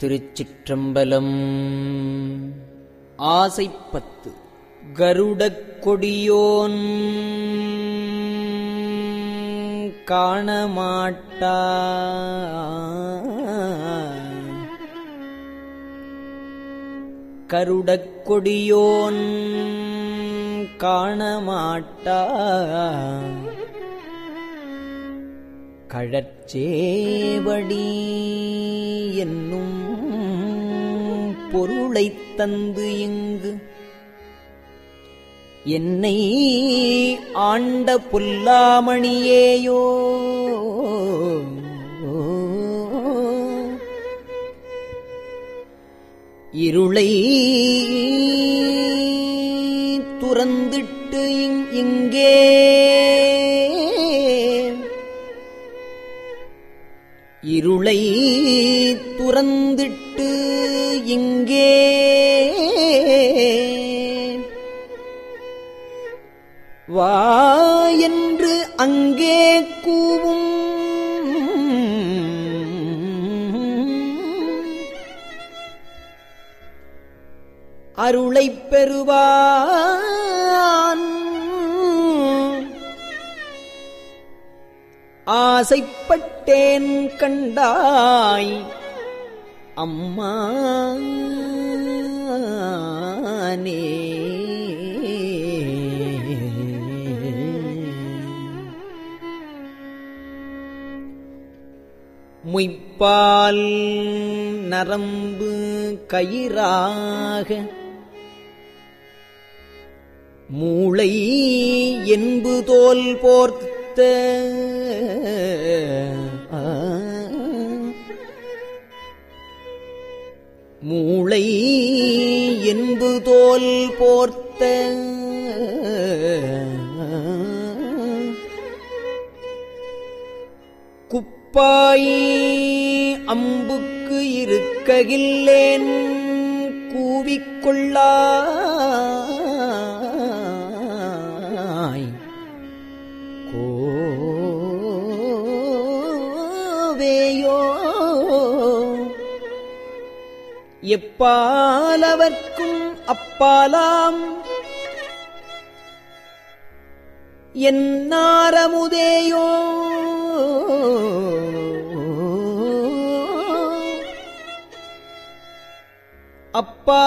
திருச்சிற்றம்பலம் ஆசைப்பத்து கருடக் கொடியோன் காணமாட்டா கருடக் கொடியோன் காணமாட்டா கழற்சேவடி என்னும் பொருளைத் தந்து இங்கு என்னை ஆண்ட புல்லாமணியேயோ இருளை துறந்திட்டு இங்- இங்கே இருளை துறந்திட்டு இங்கே வா என்று அங்கே கூவும் அருளைப் பெறுவான் ஆசைப்பட்டேன் கண்டாய் அம்மா முய்ப்பால் நரம்பு கயிறாக மூளை என்பு தோல் போர்த்த ஆ. மூளை என்பு தோல் போர்த்த குப்பாய் அம்புக்கு இருக்ககில்லேன் கூவிக்கொள்ளாய் கோவேயோ எப்பாலவர்க்கும் அப்பாலாம் என்னாரமுதேயோ அப்பா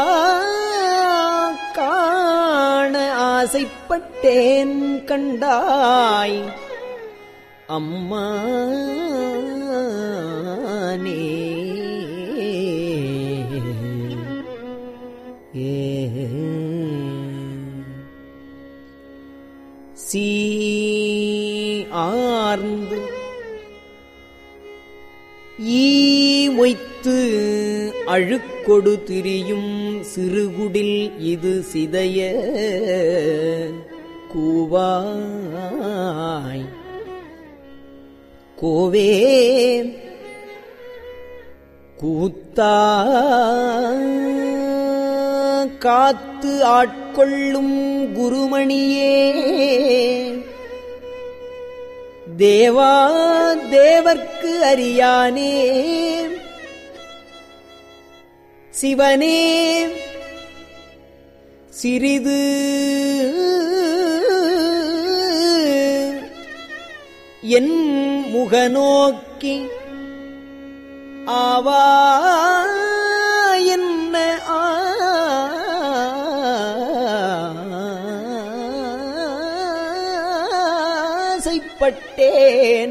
காண ஆசைப்பட்டேன் கண்டாய் அம்மா நீ சீ ஆர்ந்து ஈ மொய்த்து அழுக்கொடு திரியும் சிறுகுடில் இது சிதைய கூவாய் கோவே கூத்தா காத்து ஆட்கொள்ளும் குருமணியே தேவா தேவர்க்கு அறியானே சிவனே சிறிது என் முகநோக்கி ஆவா என்ன ஆசைப்பட்டேன்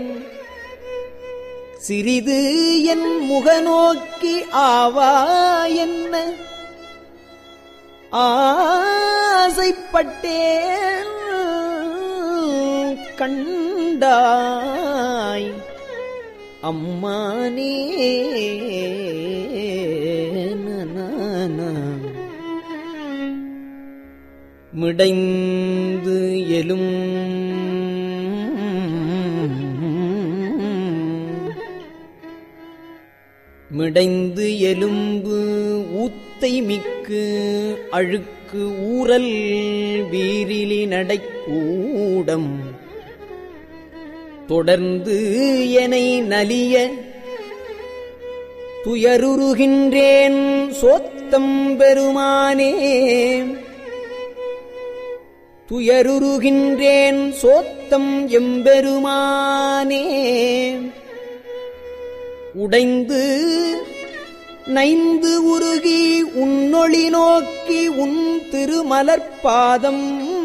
சிறிது என் முகநோக்கி ஆவா என்ன ஆசைப்பட்டேன் கண்டாய் அம்மானே மிடைந்து எலும் மிடைந்து எலும்பு ஊத்தை மிக்கு அழுக்கு ஊரல் வீரிலி நடைக்கூடம் தொடர்ந்து எனை நலிய துயருருகின்றேன் சோத்தம் பெருமானே துயருருகின்றேன் சோத்தம் எம்பெருமானே உடைந்து நைந்து உருகி உன்னொளி நோக்கி உன் திருமலர்பாதம்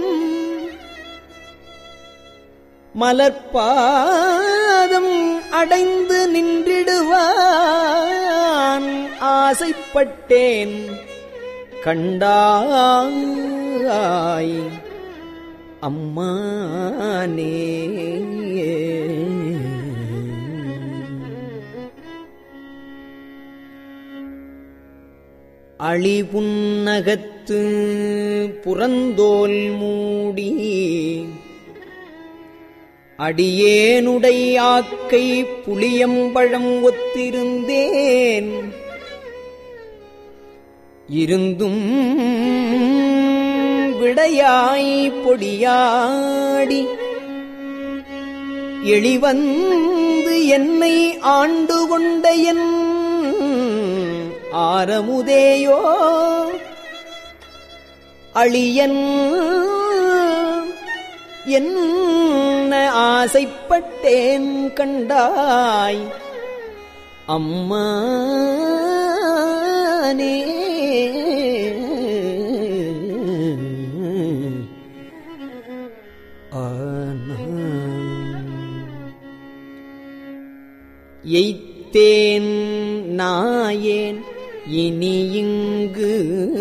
மலர்பாதம் அடைந்து நின்றிடுவான் ஆசைப்பட்டேன் கண்டாய் அம்மானே அழிபுன்னகத்து புறந்தோல் மூடி அடியேனுடை ஆக்கை புளியம்பழம் ஒத்திருந்தேன் இருந்தும் விடையாய் பொடியாடி எளிவந்து என்னை ஆண்டு கொண்ட என் ஆரமுதேயோ அழியன் என்ன ஆசைப்பட்டேன் கண்டாய் அம்மானே எய்த்தேன் நாயேன் இனி இங்கு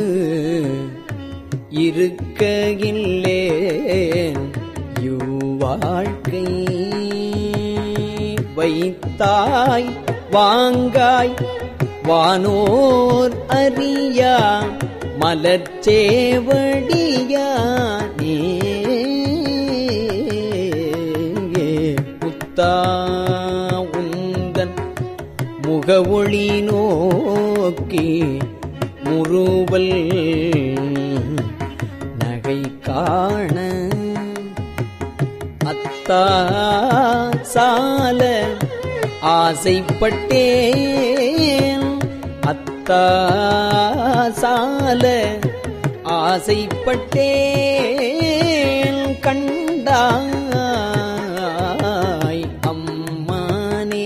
இருக்ககில்லேன் யுவாழ்க்கை வைத்தாய் வாங்காய் வானோர் அறியா மலர்ச்சேவடியா நீ புத்தா உந்தன் முகவொளி நோக்கி முறுவல் நகை காண அத்தா சால ஆசைப்பட்டேன் அத்தா சால ஆசைப்பட்டேன் கண்டாய் அம்மானே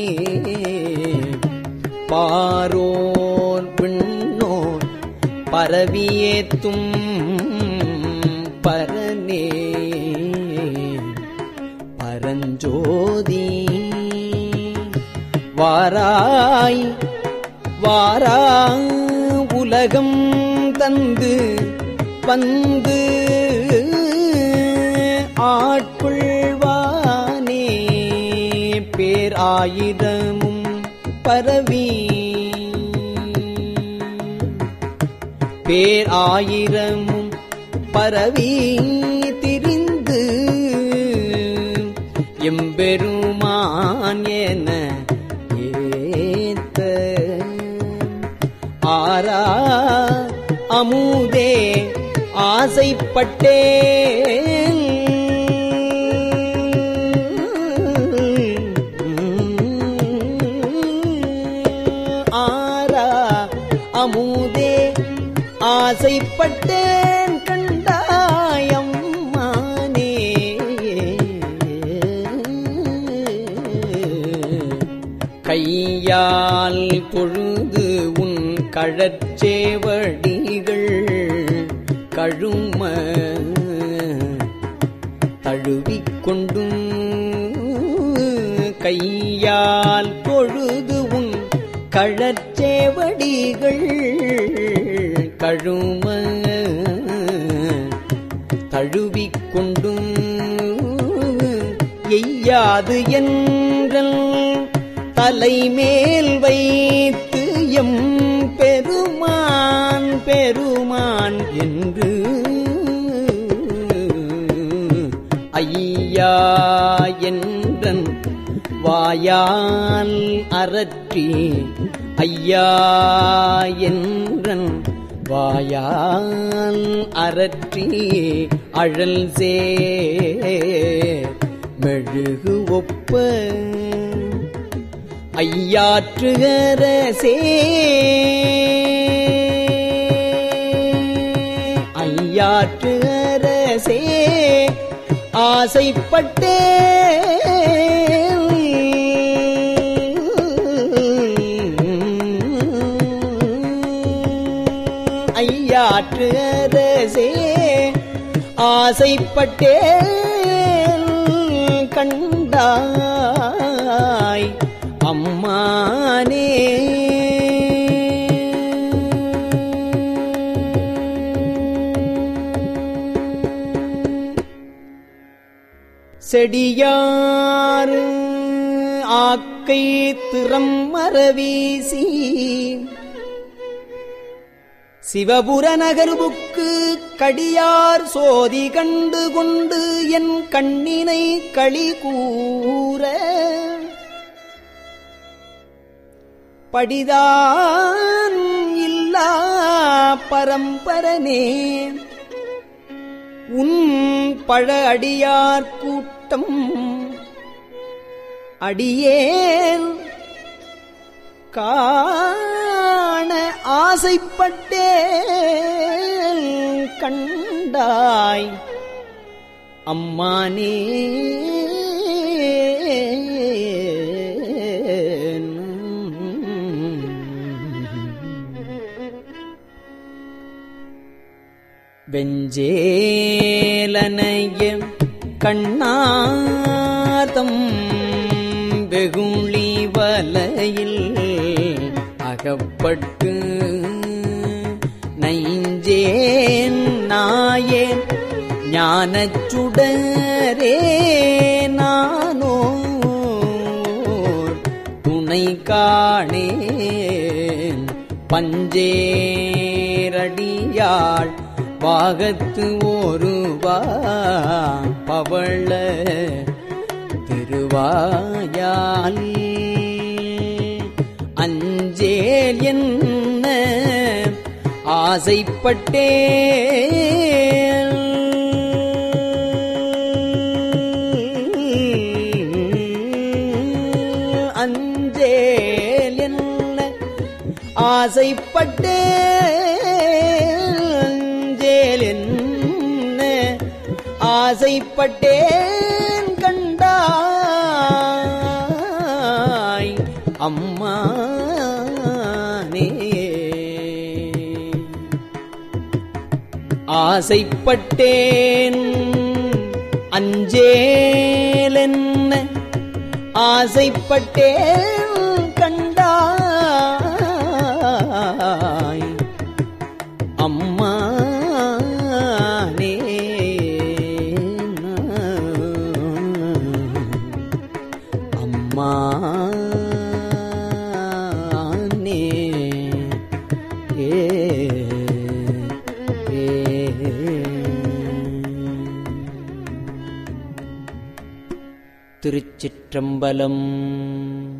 பாரோர் பின்னோர் பரவியேத்தும் பரனே பரஞ்சோதி வாராய் வாரா உலகம் தந்து வந்து ஆட்கொள்வானே பேர் ஆயிரமும் பரவி பேர் ஆயிரமும் பரவி திரிந்து எம்பெருமான் என ஏத்த ஆரா அமுதே ஆசைப்பட்டேன் ஆரா அமுதே ஆசைப்பட்டேன் கண்டாயம் மானே கையால் பொழுது உன் கழற்சேவடிகள் கழும தழுவிக்கொண்டும் கையால் பொழுது உன் கழற்சேவடிகள் கழும தழுவிக்கொண்டும் எய்யாது என்றல் தலைமேல் வைத்து எம் பெருமான் பெருமான் என்று ஐயா என்றன் வாயால் அரற்றி ஐயா என்றன் வாயால் அரற்றி அழல் சே மெழுகு ஒப்ப ஐயாற்றுகரசே ஐயாற்றுகரசே ஆசைப்பட்டே ஐயாற்று அரசே ஆசைப்பட்டேன் கண்டாய் அம்மானே செடியாறு ஆக்கை திறம் மரவீசி சிவபுர நகர்வுக்கு கடியார் சோதி கண்டு கொண்டு என் கண்ணினை களி கூற படிதான் இல்லா பரம்பரனே உன் பழ அடியார் கூட்டம் அடியேன் காண ஆசைப்பட்டேன் கண்டாய் அம்மானே வெஞ்சேலனைய கண்ணாதம் வெகுளி வலையில் அகப்பட்டு நைஞ்சேன் நாயேன் ஞானச்சுடரே நானோ துணை காணேன் பஞ்சேரடியாள் பாகத்து ஒருவா பவள திருவாயால் அஞ்சேல் என்ன ஆசைப்பட்டேன் அஞ்சேல் என்ன ஆசைப்பட்டேன் அஞ்சேல் என்ன ஆசைப்பட்டேன் கண்டாய் அம்மானே ஆசைப்பட்டேன் அஞ்சேலென்ன ஆசைப்பட்டேன் கண்டாய் அம்மானே அம்மானே ஏ திருச்சிற்றம்பலம்